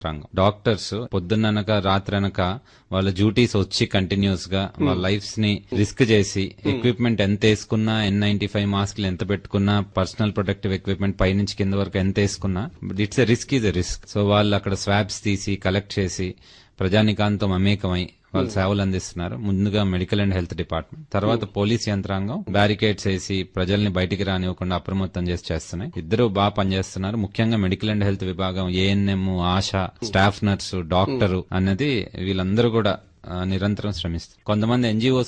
రంగం డాక్టర్స్ పొద్దున్ననక రాత్రనక వాళ్ళ డ్యూటీస్ వచ్చి కంటిన్యూస్ గా వాళ్ళ లైఫ్స్ ని రిస్క్ చేసి ఎక్విప్మెంట్ ఎంత వేసుకున్నా ఎన్ నైన్టీ ఫైవ్ మాస్క్లు ఎంత పెట్టుకున్నా పర్సనల్ ప్రొటెక్టివ్ ఎక్విప్మెంట్ పై నుంచి కింద వరకు ఎంత వేసుకున్నా it's a risk is a risk so వాళ్ళు అక్కడ స్వాబ్స్ తీసి కలెక్ట్ చేసి ప్రజానికాంతో మమేకమై వాళ్ళు సేవలు అందిస్తున్నారు ముందుగా మెడికల్ అండ్ హెల్త్ డిపార్ట్మెంట్ తర్వాత పోలీస్ యంత్రాంగం బ్యారికేడ్స్ వేసి ప్రజల్ని బయటికి రానివ్వకుండా అప్రమత్తం చేసి చేస్తున్నాయి ఇద్దరు బాగా పనిచేస్తున్నారు ముఖ్యంగా మెడికల్ అండ్ హెల్త్ విభాగం ANM ASHA staff nurse doctor అన్నది వీళ్ళందరూ కూడా ఆ, నిరంతరం శ్రమిస్తారు కొంతమంది ఎన్జిఓస్